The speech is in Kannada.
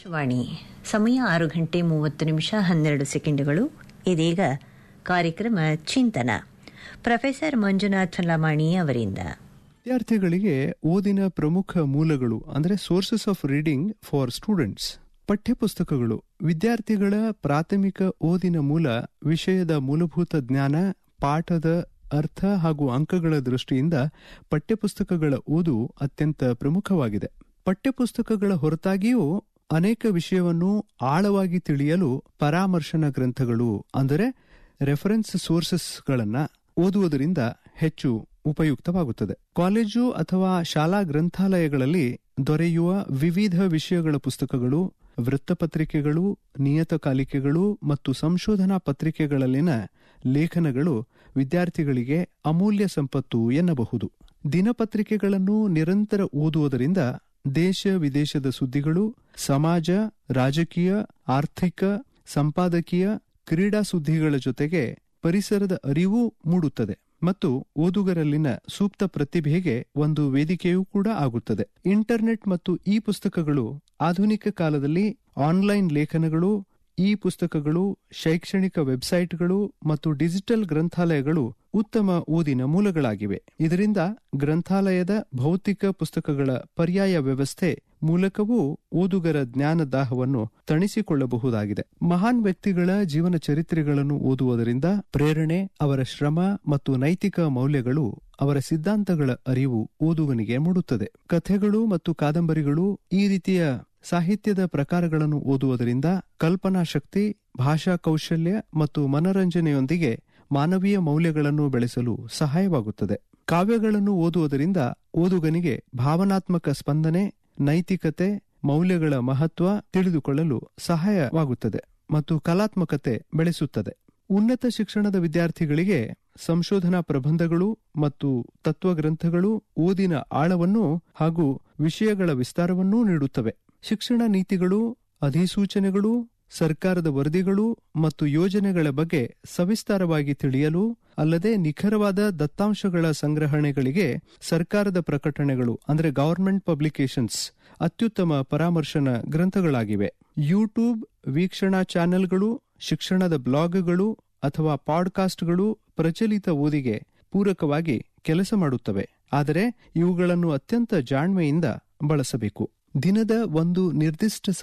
ಆಕಾಶವಾಣಿ ಸಮಯ ಆರು ಗಂಟೆ ಮೂವತ್ತು ನಿಮಿಷ ಹನ್ನೆರಡು ಸೆಕೆಂಡುಗಳು ಇದೀಗ ಕಾರ್ಯಕ್ರಮ ಚಿಂತನ ಪ್ರೊಫೆಸರ್ ಮಂಜುನಾಥ್ ಲಮಾಣಿ ಅವರಿಂದ ವಿದ್ಯಾರ್ಥಿಗಳಿಗೆ ಓದಿನ ಪ್ರಮುಖ ಮೂಲಗಳು ಅಂದರೆ sources of reading for students ಪಠ್ಯಪುಸ್ತಕಗಳು ವಿದ್ಯಾರ್ಥಿಗಳ ಪ್ರಾಥಮಿಕ ಓದಿನ ಮೂಲ ವಿಷಯದ ಮೂಲಭೂತ ಜ್ಞಾನ ಪಾಠದ ಅರ್ಥ ಹಾಗೂ ಅಂಕಗಳ ದೃಷ್ಟಿಯಿಂದ ಪಠ್ಯಪುಸ್ತಕಗಳ ಓದು ಅತ್ಯಂತ ಪ್ರಮುಖವಾಗಿದೆ ಪಠ್ಯಪುಸ್ತಕಗಳ ಹೊರತಾಗಿಯೂ ಅನೇಕ ವಿಷಯವನ್ನು ಆಳವಾಗಿ ತಿಳಿಯಲು ಪರಾಮರ್ಶನ ಗ್ರಂಥಗಳು ಅಂದರೆ ರೆಫರೆನ್ಸ್ ಸೋರ್ಸಸ್ಗಳನ್ನ ಓದುವುದರಿಂದ ಹೆಚ್ಚು ಉಪಯುಕ್ತವಾಗುತ್ತದೆ ಕಾಲೇಜು ಅಥವಾ ಶಾಲಾ ಗ್ರಂಥಾಲಯಗಳಲ್ಲಿ ದೊರೆಯುವ ವಿವಿಧ ವಿಷಯಗಳ ಪುಸ್ತಕಗಳು ವೃತ್ತಪತ್ರಿಕೆಗಳು ನಿಯತಕಾಲಿಕೆಗಳು ಮತ್ತು ಸಂಶೋಧನಾ ಪತ್ರಿಕೆಗಳಲ್ಲಿನ ಲೇಖನಗಳು ವಿದ್ಯಾರ್ಥಿಗಳಿಗೆ ಅಮೂಲ್ಯ ಸಂಪತ್ತು ಎನ್ನಬಹುದು ದಿನಪತ್ರಿಕೆಗಳನ್ನು ನಿರಂತರ ಓದುವುದರಿಂದ ದೇಶ ವಿದೇಶದ ಸುದ್ದಿಗಳು ಸಮಾಜ ರಾಜಕೀಯ ಆರ್ಥಿಕ ಸಂಪಾದಕೀಯ ಕ್ರೀಡಾ ಸುದ್ದಿಗಳ ಜೊತೆಗೆ ಪರಿಸರದ ಅರಿವು ಮೂಡುತ್ತದೆ ಮತ್ತು ಓದುಗರಲ್ಲಿನ ಸೂಕ್ತ ಪ್ರತಿಭೆಗೆ ಒಂದು ವೇದಿಕೆಯೂ ಕೂಡ ಆಗುತ್ತದೆ ಇಂಟರ್ನೆಟ್ ಮತ್ತು ಇ ಪುಸ್ತಕಗಳು ಆಧುನಿಕ ಕಾಲದಲ್ಲಿ ಆನ್ಲೈನ್ ಲೇಖನಗಳು ಇ ಪುಸ್ತಕಗಳು ಶೈಕ್ಷಣಿಕ ವೆಬ್ಸೈಟ್ಗಳು ಮತ್ತು ಡಿಜಿಟಲ್ ಗ್ರಂಥಾಲಯಗಳು ಉತ್ತಮ ಓದಿನ ಮೂಲಗಳಾಗಿವೆ ಇದರಿಂದ ಗ್ರಂಥಾಲಯದ ಭೌತಿಕ ಪುಸ್ತಕಗಳ ಪರ್ಯಾಯ ವ್ಯವಸ್ಥೆ ಮೂಲಕವೂ ಓದುಗರ ಜ್ಞಾನ ದಾಹವನ್ನು ತಣಿಸಿಕೊಳ್ಳಬಹುದಾಗಿದೆ ಮಹಾನ್ ವ್ಯಕ್ತಿಗಳ ಜೀವನ ಚರಿತ್ರೆಗಳನ್ನು ಓದುವುದರಿಂದ ಪ್ರೇರಣೆ ಅವರ ಶ್ರಮ ಮತ್ತು ನೈತಿಕ ಮೌಲ್ಯಗಳು ಅವರ ಸಿದ್ಧಾಂತಗಳ ಅರಿವು ಓದುಗನಿಗೆ ಮೂಡುತ್ತದೆ ಕಥೆಗಳು ಮತ್ತು ಕಾದಂಬರಿಗಳು ಈ ರೀತಿಯ ಸಾಹಿತ್ಯದ ಪ್ರಕಾರಗಳನ್ನು ಓದುವುದರಿಂದ ಕಲ್ಪನಾ ಶಕ್ತಿ ಭಾಷಾ ಕೌಶಲ್ಯ ಮತ್ತು ಮನರಂಜನೆಯೊಂದಿಗೆ ಮಾನವೀಯ ಮೌಲ್ಯಗಳನ್ನು ಬೆಳೆಸಲು ಸಹಾಯವಾಗುತ್ತದೆ ಕಾವ್ಯಗಳನ್ನು ಓದುವುದರಿಂದ ಓದುಗನಿಗೆ ಭಾವನಾತ್ಮಕ ಸ್ಪಂದನೆ ನೈತಿಕತೆ ಮೌಲ್ಯಗಳ ಮಹತ್ವ ತಿಳಿದುಕೊಳ್ಳಲು ಸಹಾಯವಾಗುತ್ತದೆ ಮತ್ತು ಕಲಾತ್ಮಕತೆ ಬೆಳೆಸುತ್ತದೆ ಉನ್ನತ ಶಿಕ್ಷಣದ ವಿದ್ಯಾರ್ಥಿಗಳಿಗೆ ಸಂಶೋಧನಾ ಪ್ರಬಂಧಗಳು ಮತ್ತು ತತ್ವಗ್ರಂಥಗಳು ಓದಿನ ಆಳವನ್ನು ಹಾಗೂ ವಿಷಯಗಳ ವಿಸ್ತಾರವನ್ನೂ ನೀಡುತ್ತವೆ ಶಿಕ್ಷಣ ನೀತಿಗಳು ಅಧಿಸೂಚನೆಗಳು ಸರ್ಕಾರದ ವರದಿಗಳು ಮತ್ತು ಯೋಜನೆಗಳ ಬಗ್ಗೆ ಸವಿಸ್ತಾರವಾಗಿ ತಿಳಿಯಲು ಅಲ್ಲದೆ ನಿಖರವಾದ ದತ್ತಾಂಶಗಳ ಸಂಗ್ರಹಣೆಗಳಿಗೆ ಸರ್ಕಾರದ ಪ್ರಕಟಣೆಗಳು ಅಂದರೆ ಗವರ್ಮೆಂಟ್ ಪಬ್ಲಿಕೇಶನ್ಸ್ ಅತ್ಯುತ್ತಮ ಪರಾಮರ್ಶನ ಗ್ರಂಥಗಳಾಗಿವೆ ಯೂಟ್ಯೂಬ್ ವೀಕ್ಷಣಾ ಚಾನೆಲ್ಗಳು ಶಿಕ್ಷಣದ ಬ್ಲಾಗ್ಗಳು ಅಥವಾ ಪಾಡ್ಕಾಸ್ಟ್ಗಳು ಪ್ರಚಲಿತ ಓದಿಗೆ ಪೂರಕವಾಗಿ ಕೆಲಸ ಮಾಡುತ್ತವೆ ಆದರೆ ಇವುಗಳನ್ನು ಅತ್ಯಂತ ಜಾಣ್ಮೆಯಿಂದ ಬಳಸಬೇಕು ದಿನದ ಒಂದು ನಿರ್ದಿಷ್ಟ